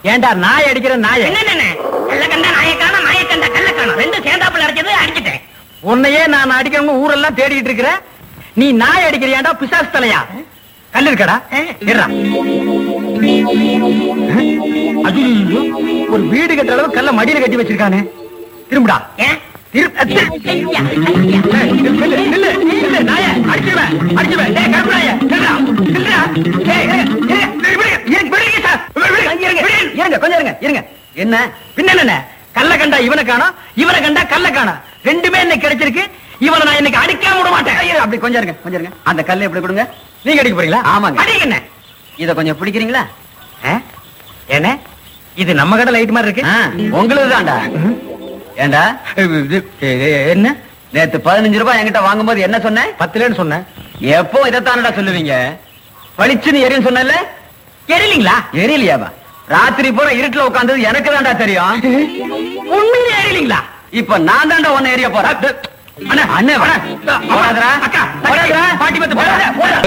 ஏன்டா நாய் அடிக்கிற நாய என்ன கள்ளக்கண்டா நாயக்கான நாயக்கண்டா கள்ளக்கான ரெண்டு சேர்ந்தாப்புல அடிச்சது அடிச்சிட்டேன் உன்னையே நான் அடிக்கிறவங்க ஊரெல்லாம் தேடிட்டு இருக்கிற நீ நாய் அடிக்கிறியாண்டா பிசாசு தலையா கல் இருக்கடா இருடா. ஐயையோ, ஒரு வீடு கட்டுற அளவு கல்ல மடியில கட்டி வச்சிருக்கானே திரும்புடா ஏன் திரு- அ, திரு- ஐயா, ஏய், நில்லு, நில்லு, நில்லு, நாயே, அடிச்சிருவேன், அடிச்சிருவேன். டேய், கருப்பு நாயே, நில்லுடா, நில்லுடா. ஏய், இருங்க, இருங்க, விடுங்க, இருங்க, விடுங்க சார், விடுங்க, இருங்க, இருங்க, கொஞ்சம் இருங்க, இருங்க. என்ன பின்ன என்ன கல்ல கண்டா இவனை காணோம் இவனை கண்டா கல்ல காணோம் ரெண்டுமே இன்னைக்கு கிடைச்சிருக்கு இவனை நான் இன்னைக்கு அடிக்காம விட மாட்டேன் ஐயோ, அப்படி கொஞ்சம் இருங்க கொஞ்சம் இருங்க அந்த கல்லை எப்படி கொடுங்க நீங்க அடிக்க போறீங்களா ஆமாங்க. அடிங்க என்ன இத கொஞ்சம் பிடிக்கிறீங்களா என்ன இது நம்ம கடை லைட் மாதிரி இருக்கு உங்களுக்கு தான்டா ம். ஏண்டா இது, இது, என்ன நேத்து பதினஞ்சு ரூபாய் என்கிட்ட வாங்கும்போது என்ன சொன்னேன் பத்துலன்னு சொன்னேன் எப்போ இதைத்தானடா சொல்லுவீங்க பளிச்சுன்னு எரியும் சொன்னல எரியலீங்களா எரியலையாவா ராத்திரி பூரா இருட்டுல உட்கார்ந்தது எனக்கு தான்டா தெரியும் உண்மையிலே எரியலீங்களா இப்ப நான் தான்டா உன்னை எரிய போறேன் அண்ணா அண்ணே, வா. போடாதடா. அக்கா, போடாதடா. பாட்டி பத்து, போடாத, போடாத.